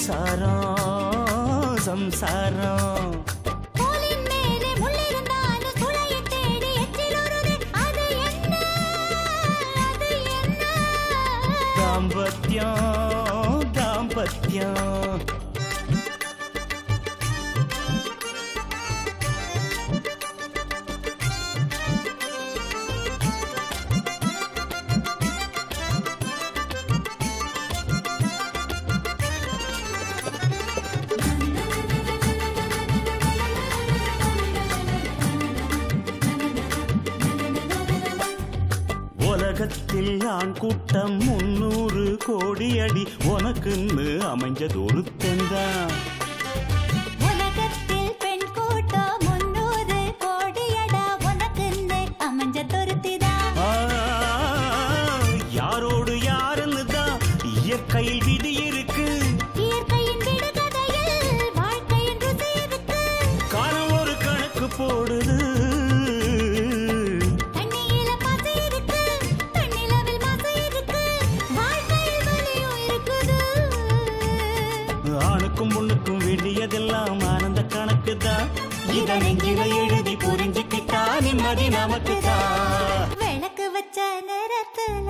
சம்சாரம் சம்சாரம் கோலின் மேலே முள்ளிருந்தாலும் துளையைத் தேடி எச்சிலுறுது. அது என்ன? அது என்ன? தாம்பத்யம் தாம்பத்யம் உலகத்தில் ஆண் கூட்டம் முன்னூறு கோடி அடி உனக்குன்னு அமைஞ்சது ஒருத்தந்தான் உலகத்தில் பெண் கூட்டம் முன்னூறு கோடியடா உனக்குன்னு அமைஞ்ச துருத்திதான் ஆ, யாரோடு யாருன்னு தான் இயற்கையில் விதி இருக்கு இயற்கையின் விடுகதையில் வாழ்க்கையின் ருசி இருக்கு காலம் ஒரு கணக்கு போடுது தண்ணியில பசை இருக்கு தண்ணிலவில் மசை இருக்கு வாழ்க்கையில் வலியும் இருக்குது ஆணுக்கும் பொண்ணுக்கும் வேண்டியதெல்லாம் ஆனந்த கணக்கு தான் இத நெஞ்சில எழுதி புரிஞ்சுக்கிட்டா நிம்மதி நமக்கு தான் விளக்கு வச்ச நேரத்துல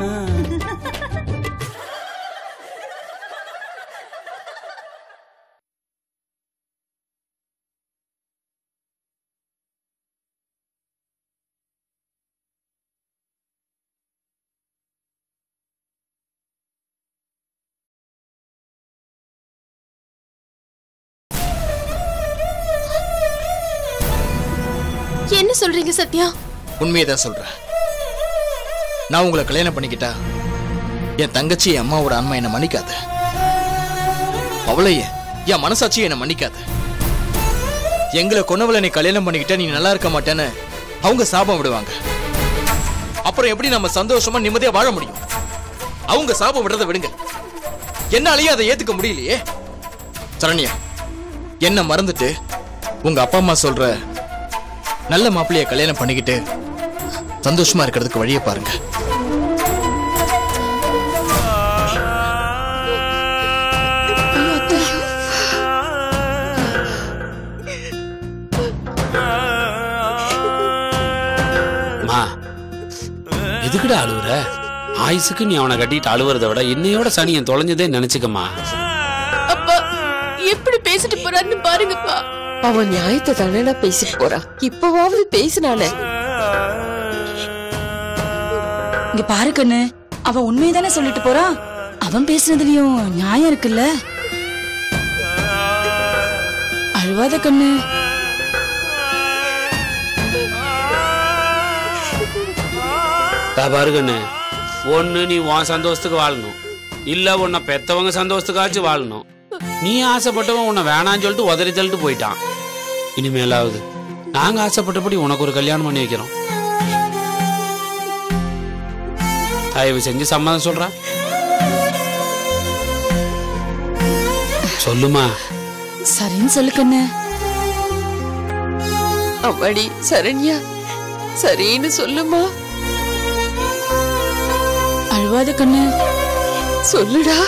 என்ன சொல்றீங்க சத்யா உண்மையை தான் சொல்றேன் நான் உங்களை கல்யாணம் பண்ணிக்கிட்டா என் தங்கச்சி என் அம்மாவோட அம்மா என்னை மன்னிக்காத அவளையே என் மனசாட்சி என்னை மன்னிக்காத எங்களை கொன்னவளை நீ கல்யாணம் பண்ணிக்கிட்டா நீ நல்லா இருக்க மாட்டேன்னு அவங்க சாபம் விடுவாங்க அப்புறம் எப்படி நம்ம சந்தோஷமா நிம்மதியா வாழ முடியும் அவங்க சாபம் விடுறதை விடுங்க என்னாலேயே அதை ஏத்துக்க முடியலையே சரண்யா என்ன மறந்துட்டு உங்க அப்பா அம்மா சொல்ற நல்ல மாப்பிள்ளைய கல்யாணம் பண்ணிக்கிட்டு சந்தோஷமா இருக்கிறதுக்கு வழியை பாருங்க அம்மா எதுக்குடா அழுவுற ஆயுசுக்கு நீ அவனை கட்டிட்டு அழுவுறத விட என்னையோட சனியன் தொலைஞ்சதே நினைச்சுக்கம்மா அப்பா எப்படி பேசிட்டு போறான்னு பாருங்கப்பா அவன் நியாயத்தை தானேடா பேசிட்டு போறான் இப்பவாவது பேசினானே இங்க பாரு கண்ணு அவன் உண்மையதானே சொல்லிட்டு போறான் அவன் பேசுனதுலயும் நியாயம் இருக்குல்ல அழுவாத கண்ணு தா பாரு கண்ணு ஒண்ணு நீ உன் சந்தோஷத்துக்கு வாழணும் இல்ல உன்னை பெத்தவங்க சந்தோஷத்துக்காச்சும் வாழணும் நீ ஆசைப்பட்டவன் உன்னை வேணான்னு சொல்லிட்டு உதறி தள்ளிட்டு போயிட்டான் இனிமேலாவது நாங்க ஆசைப்பட்டபடி உனக்கு ஒரு கல்யாணம் பண்ணி வைக்கிறோம் தயவு செஞ்சு சம்மதம் சொல்றா சொல்லுமா சரின்னு சொல்லு கண்ணு அம்மாடி சரண்யா சரின்னு சொல்லுமா அழுவாத கண்ணு சொல்லுடா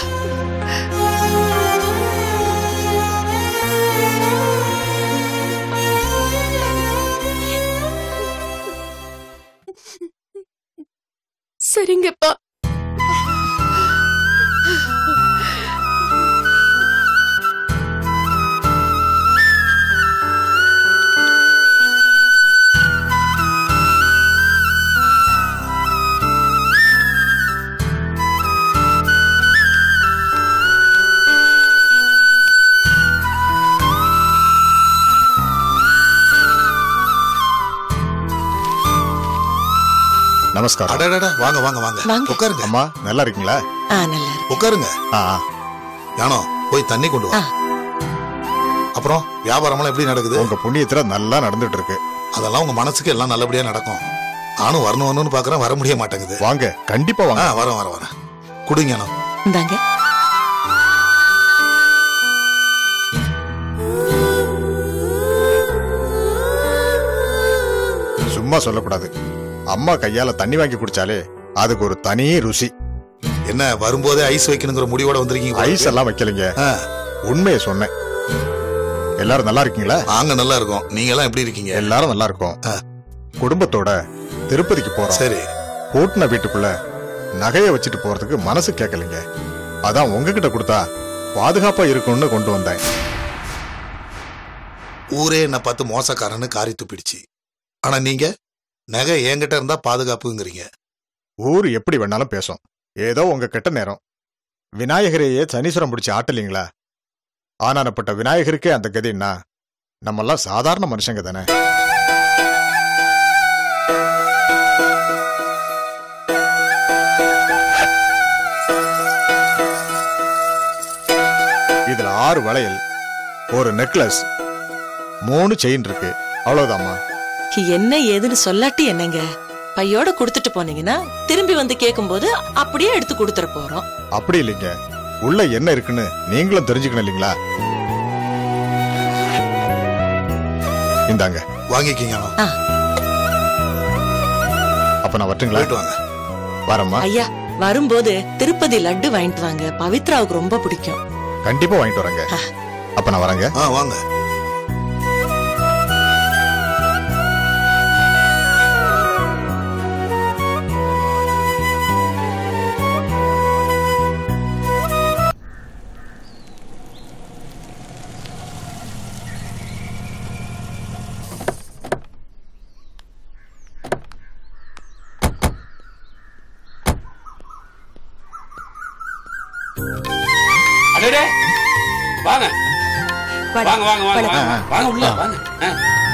சரிங்கப்பா நமஸ்காரம் அடடடா வாங்க வாங்க வாங்க வாங்க. உட்காருங்க அம்மா நல்லா இருக்கீங்களா ஆ நல்லா இருக்கு. உட்காருங்க ஆ ஆ. யானோ போய் தண்ணி கொண்டு வா ஆ. அப்புறம் வியாபாரம்லாம் எப்படி நடக்குது உங்க புண்ணியத்துல நல்லா நடந்துட்டு இருக்கு அதெல்லாம் உங்க மனசுக்கு எல்லாம் நல்லபடியா நடக்கும் நானும் வரணும் வரணும்னு பாக்குறேன் வர முடிய மாட்டேங்குது வாங்க கண்டிப்பா ஆ வாங்க வரேன் வரேன் வரேன் குடுங்க ஞானம் இந்தாங்க சும்மா சொல்லக்கூடாது அம்மா கையால தண்ணி வாங்கி குடிச்சாலே அதுக்கு ஒரு தனி ருசி என்ன வரும்போதே ஐஸ் வைக்கணுங்கிற முடிவோட வந்திருக்கீங்க ஐஸ் எல்லாம் வைக்கலைங்க ஆ, உண்மையை சொன்னேன் எல்லாரும் நல்லா இருக்கீங்களா நாங்க நல்லா இருக்கோம் நீங்க எல்லாம் எப்படி இருக்கீங்க எல்லாரும் நல்லா இருக்கோம் ஆ. குடும்பத்தோட திருப்பதிக்கு போறோம் சரி பூட்டின வீட்டுக்குள்ள நகையை வச்சுட்டு போறதுக்கு மனசு கேட்கலைங்க அதான் உங்ககிட்ட கொடுத்தா பாதுகாப்பா இருக்கும்னு கொண்டு வந்தேன் ஊரே என்ன பார்த்து மோசக்காரன்னு காரி துப்பிடுச்சு ஆனா நீங்க நகை என்கிட்ட இருந்தா பாதுகாப்புங்கிறீங்க ஊர் எப்படி வேணாலும் பேசும் ஏதோ உங்க கெட்ட நேரம் விநாயகரையே சனீஸ்வரம் பிடிச்சி ஆட்டலீங்களா ஆனானப்பட்ட விநாயகருக்கே அந்த கதின்னா நம்மெல்லாம் சாதாரண மனுஷங்க தானே இதுல ஆறு வளையல் ஒரு நெக்லஸ் மூணு செயின் இருக்கு அவ்வளவுதாம்மா என்ன ஏதுன்னு சொல்லாட்டி என்னங்க பையோட கொடுத்துட்டு போனீங்கன்னா திரும்பி வந்து கேட்கும்போது அப்படியே எடுத்து கொடுத்துட போறோம் அப்படி இல்லைங்க உள்ள என்ன இருக்குன்னு நீங்களும் தெரிஞ்சுக்கணும் இல்லைங்களா இந்தாங்க வாங்கிக்கிங்க அண்ணா. அப்ப நான் வரட்டுங்களா போயிட்டு வாங்க வரேம்மா ஐயா வரும்போது திருப்பதி லட்டு வாங்கிட்டு வாங்க பவித்ராவுக்கு ரொம்ப பிடிக்கும் கண்டிப்பா வாங்கிட்டு வரேங்க அப்ப நான் வரேங்க ஆ வாங்க அடடே வாங்க வாங்க வாங்க வாங்க வணக்கம். வாங்க வாங்க உள்ள வாங்க ஆ.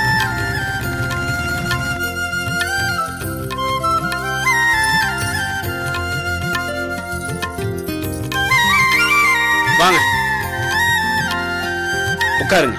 வாங்க உட்காருங்க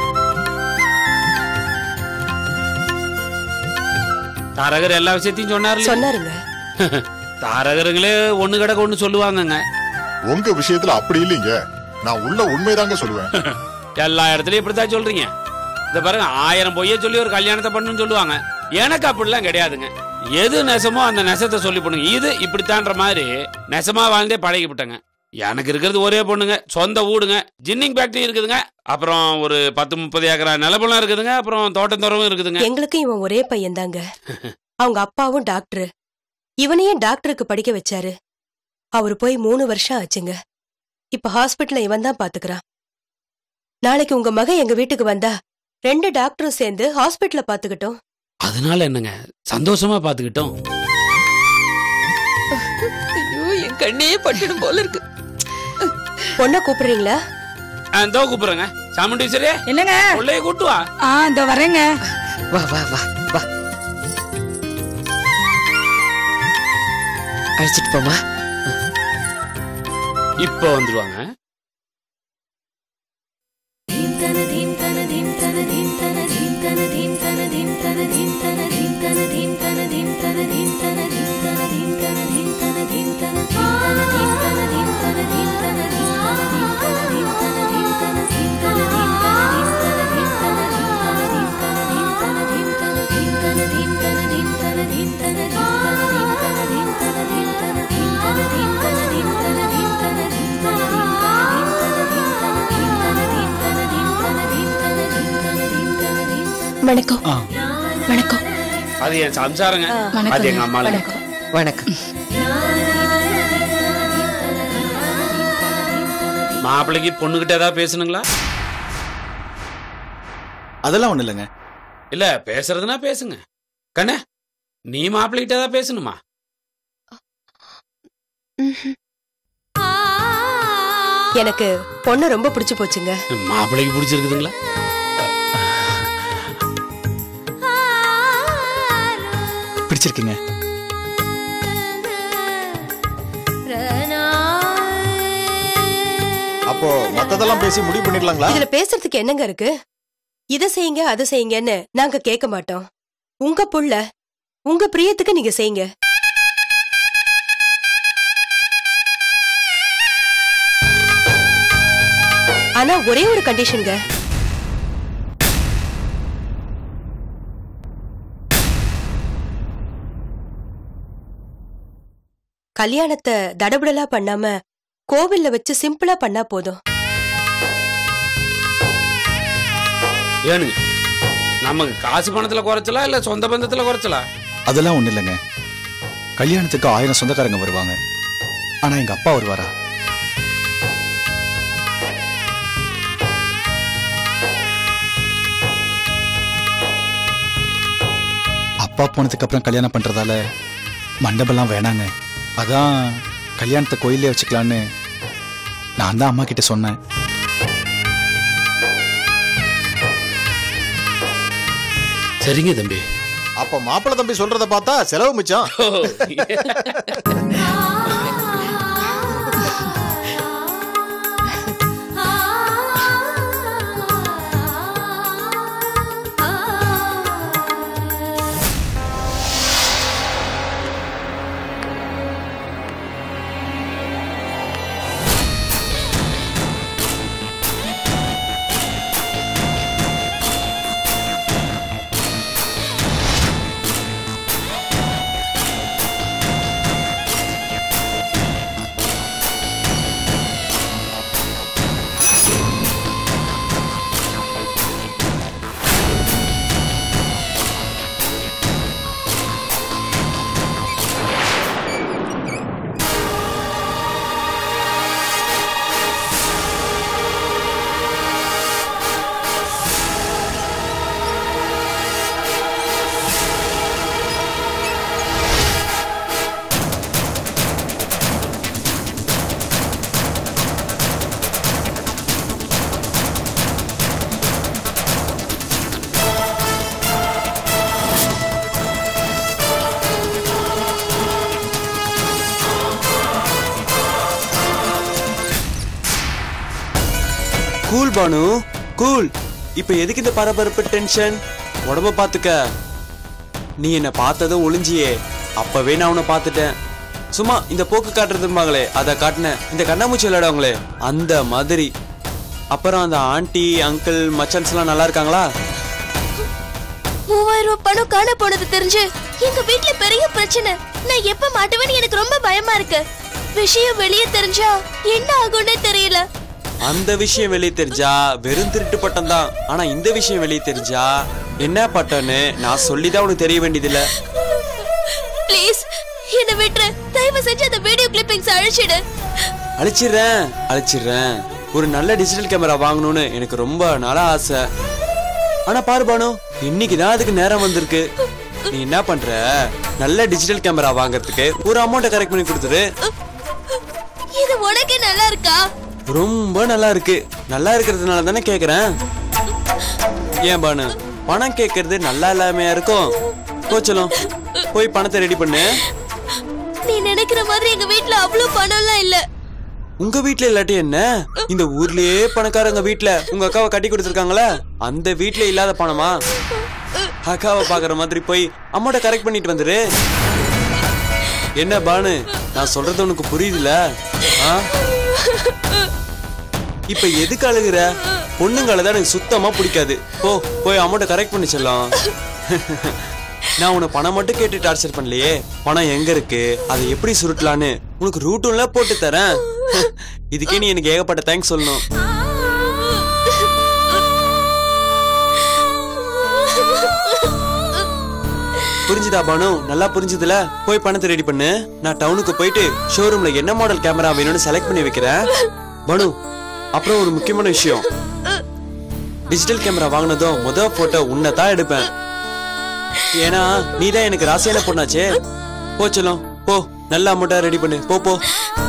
தாரகர் எல்லா விஷயத்தையும் சொன்னாரு சொன்னாருங்க தாரகருங்களே ஒண்ணு கிடக்க ஒண்ணு சொல்லுவாங்கங்க உங்க விஷயத்துல அப்படி இல்லைங்க நான் உள்ள உண்மைதாங்க சொல்லுவேன் எல்லா இடத்துலயும் இப்படித்தான் சொல்றீங்க இந்த பாருங்க ஆயிரம் பொய்ய சொல்லி ஒரு கல்யாணத்தை பண்ணுன்னு சொல்லுவாங்க எனக்கு அப்படிலாம் கிடையாதுங்க எது நெசமோ அந்த நெசத்தை சொல்லி பண்ணுங்க இது இப்படித்தான்ற மாதிரி நெசமா வாழ்ந்தே பழகிவிட்டேங்க எனக்கு இருக்கிறது ஒரே பொண்ணுங்க சொந்த வீடுங்க ஜின்னிங் ஃபேக்டரி இருக்குதுங்க அப்புறம் ஒரு பத்து முப்பது ஏக்கரா நிலப்பெல்லாம் இருக்குதுங்க அப்புறம் தோட்டம் துறவும் இருக்குதுங்க எங்களுக்கு இவன் ஒரே பையன் தாங்க அவங்க அப்பாவும் டாக்டர் இவனையும் டாக்டருக்கு படிக்க வச்சாரு அவரு போய் மூணு வருஷம் ஆச்சுங்க இப்ப ஹாஸ்பிட்டல்ல இவன் தான் பாத்துக்கிறான் நாளைக்கு உங்க மகன் எங்க வீட்டுக்கு வந்தா ரெண்டு டாக்டரும் சேர்ந்து ஹாஸ்பிட்டல்ல பாத்துக்கிட்டோம் அதனால என்னங்க சந்தோஷமா பாத்துக்கிட்டோம் ஐயோ என் கண்ணே பட்டுடும் போல இருக்கு பொண்ண கூப்பிடுறீங்களா இதோ கூப்பிடுறேங்க சாமுண்டீஸ்வரே என்னங்க உள்ளே கூட்டு வா ஆ இந்த வரேங்க வா வா வா வா அழைச்சிட்டு போமா இப்போ வந்துருவாங்க வணக்கம் வணக்கம் அது என் சம்சாரங்க அது எங்க அம்மால வணக்கம் மாப்பிள்ளைக்கு பொண்ணுகிட்ட ஏதாவது பேசணுங்களா அதெல்லாம் ஒண்ணு இல்லைங்க இல்ல பேசுறதுனா பேசுங்க கண்ணே நீ மாப்பிள்ளைகிட்ட ஏதாவது பேசணுமா எனக்கு பொண்ணு ரொம்ப பிடிச்சு போச்சுங்க மாப்பிள்ளைக்கு பிடிச்சிருக்குதுங்களா பிடிச்சிருக்குங்க அப்போ மத்ததெல்லாம் பேசி முடிவு பண்ணிடலாங்களா இதுல பேசுறதுக்கு என்னங்க இருக்கு இத செய்யுங்க அதை செய்யுங்கன்னு நாங்க கேட்க மாட்டோம் உங்க புள்ள உங்க பிரியத்துக்கு நீங்க செய்யுங்க ஆனா ஒரே ஒரு கண்டிஷனுங்க கல்யாணத்தை தடபுடலா பண்ணாம கோவில்ல வச்சு சிம்பிளா பண்ணா போதும் ஏனுங்க நமக்கு காசு பணத்துல குறைச்சலா இல்ல சொந்த பந்தத்துல குறைச்சலா அதெல்லாம் ஒண்ணு இல்லைங்க கல்யாணத்துக்கு ஆயிரம் சொந்தக்காரங்க வருவாங்க ஆனா எங்க அப்பா வருவாரா அப்பா போனதுக்கு அப்புறம் கல்யாணம் பண்றதால மண்டபம்லாம் வேணாங்க அதான் கல்யாணத்தை கோயிலே வச்சுக்கலான்னு நான் தான் அம்மா கிட்ட சொன்னேன் சரிங்க தம்பி அப்ப மாப்பிள்ளை தம்பி சொல்றத பார்த்தா செலவு மிச்சம் கூல் பானு கூல் இப்ப எதுக்கு இந்த பரபரப்பு டென்ஷன் உடம்ப பாத்துக்க நீ என்ன பார்த்ததும் ஒளிஞ்சியே அப்பவே நான் உன்னை பார்த்துட்டேன் சும்மா இந்த போக்கு காட்டுறதுமாங்களே அதை காட்டினேன் இந்த கண்ணாமூச்சி விளையாடுவாங்களே அந்த மாதிரி அப்புறம் அந்த ஆண்டி அங்கிள் மச்சன்ஸ் எல்லாம் நல்லா இருக்காங்களா மூவாயிரம் ரூபாய் பணம் காண போனது தெரிஞ்சு எங்க வீட்ல பெரிய பிரச்சனை நான் எப்ப மாட்டுவேன்னு எனக்கு ரொம்ப பயமா இருக்கு விஷயம் வெளியே தெரிஞ்சா என்ன ஆகும்னே தெரியல அந்த விஷயம் வெளியே தெரிஞ்சா வெறும் திருட்டு பட்டம் தான் ஆனா இந்த விஷயம் வெளியே தெரிஞ்சா என்ன பட்டம்னு நான் சொல்லிதான் உனக்கு தெரிய வேண்டியதில்ல ப்ளீஸ் என்ன விட்டுரு தயவு செஞ்சு அந்த வீடியோ கிளிப்பிங்ஸ் அழிச்சிடு அழிச்சிடுறேன் அழிச்சிடுறேன் ஒரு நல்ல டிஜிட்டல் கேமரா வாங்கணும்னு எனக்கு ரொம்ப நாளா ஆசை ஆனா பாரு பானு இன்னைக்கு தான் அதுக்கு நேரம் வந்திருக்கு நீ என்ன பண்ற நல்ல டிஜிட்டல் கேமரா வாங்குறதுக்கு ஒரு அமௌண்ட்டை கரெக்ட் பண்ணி கொடுத்துரு இது உனக்கே நல்லா இருக்கா ரொம்ப நல்லா இருக்கு நல்லா இருக்கிறதுனால தானே கேக்குறேன் ஏன் பானு பணம் கேட்கறது நல்லா இல்லாமையா இருக்கும் போச்சலும் போய் பணத்தை ரெடி பண்ணு நீ நினைக்கிற மாதிரி எங்க வீட்ல அவ்வளவு பணம்லாம் இல்ல உங்க வீட்ல இல்லாட்டி என்ன இந்த ஊர்லயே பணக்காரங்க வீட்ல உங்க அக்காவை கட்டி கொடுத்துருக்காங்களே அந்த வீட்ல இல்லாத பணமா அக்காவை பாக்குற மாதிரி போய் அம்மாட்ட கரெக்ட் பண்ணிட்டு வந்துரு என்ன பானு நான் சொல்றது உனக்கு புரியுதுல ஆ? இப்ப எதுக்கு அழுகுற பொண்ணுங்களை தான் எனக்கு சுத்தமா பிடிக்காது போ போய் அம்மாட்ட கரெக்ட் பண்ணி செல்லம் நான் உன்னை பணம் மட்டும் கேட்டு டார்ச்சர் பண்ணலையே பணம் எங்க இருக்கு அதை எப்படி சுருட்டலான்னு உனக்கு ரூட்டும்ல போட்டு தரேன் இதுக்கே நீ எனக்கு ஏகப்பட்ட தேங்க்ஸ் சொல்லணும் புரிஞ்சுதா பானு நல்லா புரிஞ்சுதுல போய் பணத்தை ரெடி பண்ணு நான் டவுனுக்கு போயிட்டு ஷோரூம்ல என்ன மாடல் கேமரா வேணும்னு செலக்ட் பண்ணி வைக்கிறேன் பானு அப்புறம் ஒரு முக்கியமான விஷயம் டிஜிட்டல் கேமரா வாங்கினதும் முத போட்டோ உன்னை தான் எடுப்பேன் ஏன்னா நீ தான் எனக்கு ராசியான பொண்ணாச்சே போ செல்லம் போ நல்ல அமௌண்ட்டா ரெடி பண்ணு போ போ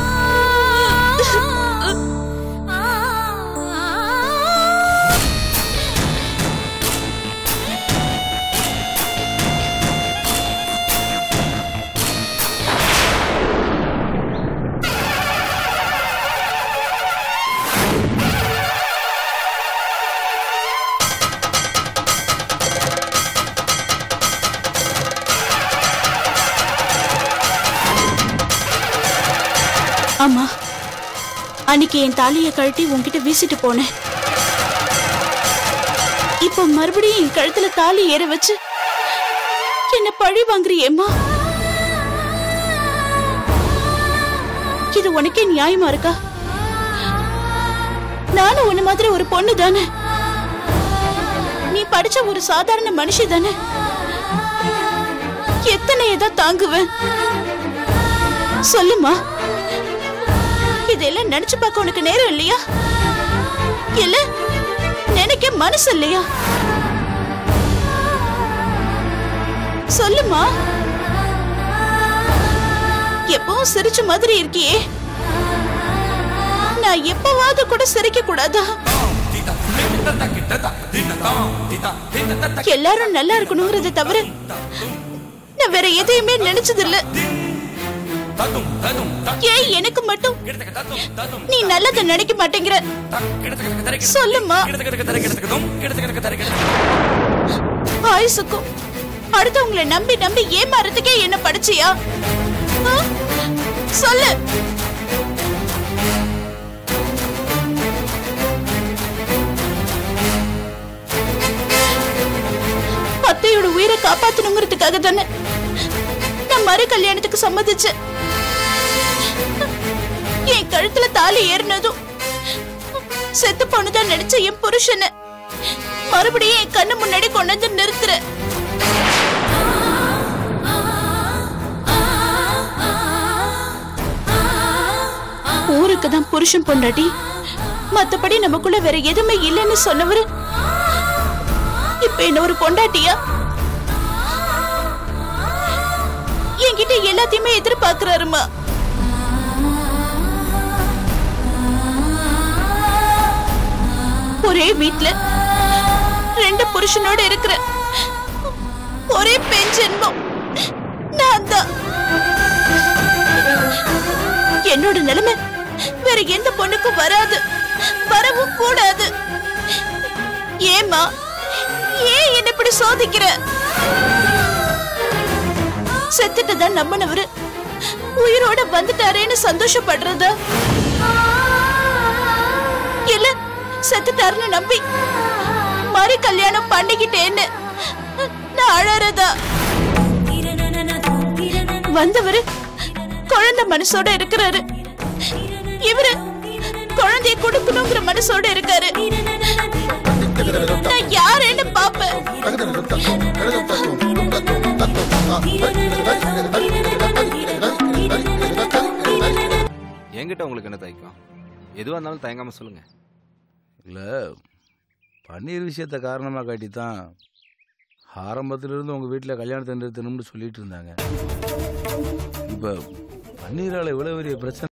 ஆமா அன்னைக்கு என் தாலிய கழட்டி உன்கிட்ட வீசிட்டு போனேன் இப்போ மறுபடியும் என் கழுத்துல தாலி ஏற வச்சு என்ன பழி வாங்குறியேம்மா இது உனக்கே நியாயமா இருக்கா நானும் உன்ன மாதிரி ஒரு பொண்ணு தானே நீ படிச்ச ஒரு சாதாரண மனுஷி தானே எத்தனை ஏதா தாங்குவேன் சொல்லுமா இதெல்லாம் நினைச்சு பார்க்க உனக்கு நேரம் இல்லையா இல்ல நினைக்க மனசு இல்லையா சொல்லுமா எப்பவும் சிரிச்ச மாதிரி இருக்கியே நான் எப்பவாவது கூட சிரிக்க கூடாதா எல்லாரும் நல்லா இருக்கணுங்கிறத தவிர நான் வேற எதையுமே நினைச்சது இல்ல ஏன் எனக்கு மட்டும் நீ நல்லதை நினைக்க மாட்டேங்கிற சொல்லுமா ஆயுசுக்கும் அடுத்தவங்களை நம்பி நம்பி ஏமாறதுக்கே என்ன படிச்சியா ஆ? சொல்லு அத்தையோட உயிரை காப்பாத்தணுங்கிறதுக்காக தானே நான் மறு கல்யாணத்துக்கு சம்மதிச்சேன் என் கழுத்துல தாலி ஏறினதும் செத்து போனதான் நினைச்ச என் புருஷனை மறுபடியும் என் கண்ணு முன்னாடி கொண்டு வந்து நிறுத்துற ஊருக்கு தான் புருஷன் பொண்டாட்டி மத்தபடி நமக்குள்ள வேற எதுவுமே இல்லைன்னு சொன்னவரு இப்ப என்ன ஒரு பொண்டாட்டியா என்கிட்ட எல்லாத்தையுமே எதிர்பார்க்கிறாருமா ஒரே வீட்ல ரெண்டு புருஷனோட இருக்கிற ஒரே பெண் ஜென்மம் நான் தான் என்னோட நிலைமை வேற எந்த பொண்ணுக்கும் வராது வரவும் கூடாது ஏமா ஏன் என்ன இப்படி சோதிக்கிற செத்துட்டதான் நம்பினவரு உயிரோட வந்துட்டாரேன்னு சந்தோஷப்படுறதா இல்ல செத்துட்டாருன்னு நம்பி மறு கல்யாணம் பண்ணிக்கிட்டேன்னு நான் அழறதா வந்தவரு குழந்தை மனசோட இருக்கிறாரு இவரு குழந்தைய கொடுக்கணுங்கிற மனசோட இருக்காரு நான் யாருன்னு பாப்பேன் என்கிட்ட உங்களுக்கு என்ன தயக்கம் எதுவாக இருந்தாலும் தயங்காம சொல்லுங்க இல்லை பன்னீர் விஷயத்த காரணமாக காட்டி தான் ஆரம்பத்திலிருந்து உங்கள் வீட்டில் கல்யாணத்தை நிறுத்தணும்னு சொல்லிட்டு இருந்தாங்க இப்போ பன்னீரால் இவ்வளோ பெரிய பிரச்சனை